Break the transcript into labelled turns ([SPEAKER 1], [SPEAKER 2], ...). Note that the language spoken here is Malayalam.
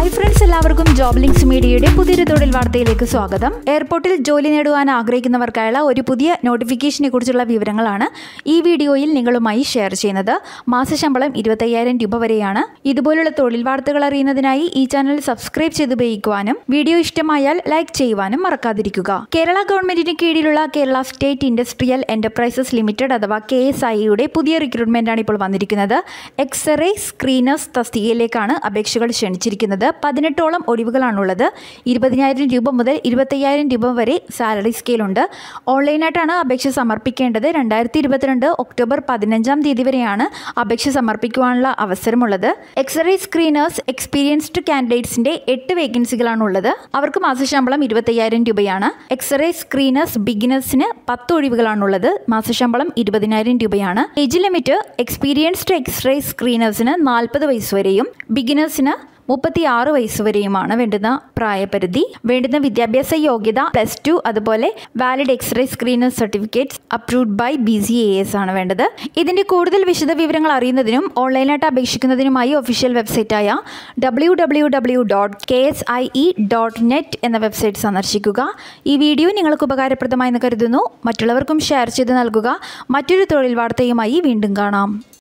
[SPEAKER 1] ഹായ് ഫ്രണ്ട്സ് എല്ലാവർക്കും ജോബ് ലിങ്ക്സ് മീഡിയയുടെ പുതിയൊരു തൊഴിൽ വാർത്തയിലേക്ക് സ്വാഗതം എയർപോർട്ടിൽ ജോലി നേടുവാൻ ആഗ്രഹിക്കുന്നവർക്കായുള്ള ഒരു പുതിയ നോട്ടിഫിക്കേഷനെ കുറിച്ചുള്ള വിവരങ്ങളാണ് ഈ വീഡിയോയിൽ നിങ്ങളുമായി ഷെയർ ചെയ്യുന്നത് മാസശമ്പളം ഇരുപത്തയ്യായിരം രൂപ വരെയാണ് ഇതുപോലുള്ള തൊഴിൽ വാർത്തകൾ അറിയുന്നതിനായി ഈ ചാനൽ സബ്സ്ക്രൈബ് ചെയ്ത് ഉപയോഗിക്കുവാനും വീഡിയോ ഇഷ്ടമായാൽ ലൈക്ക് ചെയ്യുവാനും മറക്കാതിരിക്കുക കേരള ഗവൺമെന്റിന് കീഴിലുള്ള Kerala state industrial enterprises limited അഥവാ കെ എസ് ഐയുടെ പുതിയ റിക്രൂട്ട്മെന്റ് ആണ് ഇപ്പോൾ വന്നിരിക്കുന്നത് എക്സ്റേ സ്ക്രീനേഴ്സ് തസ്തികയിലേക്കാണ് അപേക്ഷകൾ ക്ഷണിച്ചിരിക്കുന്നത് പതിനെട്ടോളം ഒഴിവുകളാണുള്ളത് ഇരുപതിനായിരം രൂപ മുതൽ ഇരുപത്തയ്യായിരം രൂപ വരെ സാലറി സ്കെയിലുണ്ട് ഓൺലൈനായിട്ടാണ് അപേക്ഷ സമർപ്പിക്കേണ്ടത് രണ്ടായിരത്തി ഇരുപത്തിരണ്ട് ഒക്ടോബർ പതിനഞ്ചാം തീയതി വരെയാണ് അപേക്ഷ സമർപ്പിക്കുവാനുള്ള അവസരമുള്ളത് എക്സ്റേ സ്ക്രീനേഴ്സ് എക്സ്പീരിയൻസ്ഡ് കാൻഡിഡേറ്റ്സിന്റെ എട്ട് വേക്കൻസികളാണുള്ളത് അവർക്ക് മാസശമ്പളം ഇരുപത്തയ്യായിരം രൂപയാണ് എക്സ്റേ സ്ക്രീനേഴ്സ് ബിഗിനേഴ്സിന് പത്ത് ഒഴിവുകളാണുള്ളത് മാസശമ്പളം ഇരുപതിനായിരം രൂപയാണ് ഏജ് ലിമിറ്റ് എക്സ്പീരിയൻസ്ഡ് എക്സ്റേ സ്ക്രീനേഴ്സിന് നാൽപ്പത് വയസ്സ് വരെയും ബിഗിനേഴ്സിന് മുപ്പത്തി ആറ് വയസ്സ് വരെയുമാണ് വേണ്ടുന്ന പ്രായപരിധി വേണ്ടുന്ന വിദ്യാഭ്യാസ യോഗ്യത പ്ലസ് ടു അതുപോലെ valid x-ray screener certificates approved by B C A S ആണ് വേണ്ടത് ഇതിന്റെ കൂടുതൽ വിശദ വിവരങ്ങൾ അറിയുന്നതിനും ഓൺലൈനായിട്ട് അപേക്ഷിക്കുന്നതിനുമായി ഒഫീഷ്യൽ വെബ്സൈറ്റായ W W W dot K S I E dot net എന്ന വെബ്സൈറ്റ് സന്ദർശിക്കുക ഈ വീഡിയോ നിങ്ങൾക്ക് ഉപകാരപ്രദമായെന്ന് കരുതുന്നു മറ്റുള്ളവർക്കും ഷെയർ ചെയ്ത് നൽകുക മറ്റൊരു തൊഴിൽ വാർത്തയുമായി വീണ്ടും കാണാം